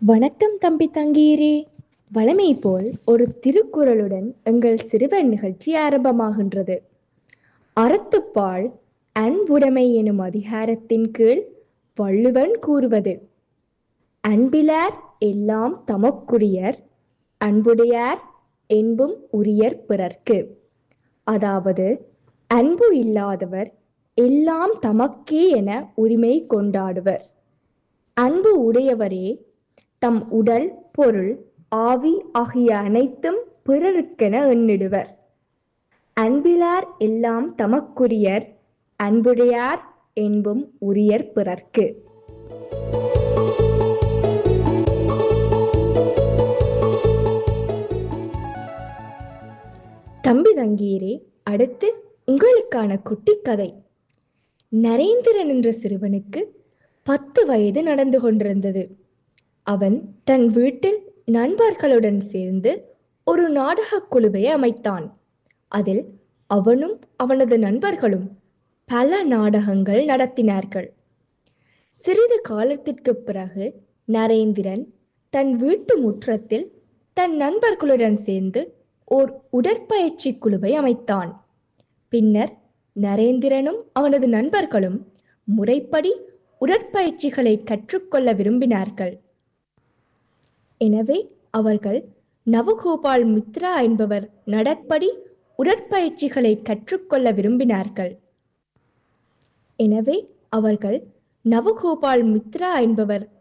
வணக்கம் தம்பி தங்கீரே வழமை போல் ஒரு திருக்குறளுடன் எங்கள் சிறுவர் நிகழ்ச்சி ஆரம்பமாகின்றது அறத்துப்பால் அன்புடைமை எனும் அதிகாரத்தின் கீழ் வள்ளுவன் கூறுவது அன்பிலார் எல்லாம் தமக்குரியர் அன்புடையார் என்பும் உரியர் பிறர்க்கு அதாவது அன்பு இல்லாதவர் எல்லாம் தமக்கே என உரிமை கொண்டாடுவர் அன்பு உடையவரே தம் உடல் பொருள் ஆவி ஆகிய அனைத்தும் பிறருக்கென எண்ணிடுவர் அன்பிலார் எல்லாம் தமக்குரியர் அன்புடையார் என்பும் உரியர் பிறர்க்கு தம்பி தங்கீரே அடுத்து உங்களுக்கான குட்டி கதை நரேந்திரன் என்ற சிறுவனுக்கு பத்து வயது நடந்து கொண்டிருந்தது அவன் தன் வீட்டில் நண்பர்களுடன் சேர்ந்து ஒரு நாடகக் குழுவை அமைத்தான் அதில் அவனும் அவனது நண்பர்களும் பல நாடகங்கள் நடத்தினார்கள் சிறிது காலத்திற்கு பிறகு நரேந்திரன் தன் வீட்டு முற்றத்தில் தன் நண்பர்களுடன் சேர்ந்து ஓர் உடற்பயிற்சி குழுவை அமைத்தான் பின்னர் நரேந்திரனும் அவனது நண்பர்களும் முறைப்படி உடற்பயிற்சிகளை கற்றுக்கொள்ள விரும்பினார்கள் எனவே அவர்கள் நவகோபால் மித்ரா என்பவர் நடப்படி உடற்பயிற்சிகளை கற்றுக்கொள்ள விரும்பினார்கள் எனவே அவர்கள் நவகோபால் மித்ரா என்பவர்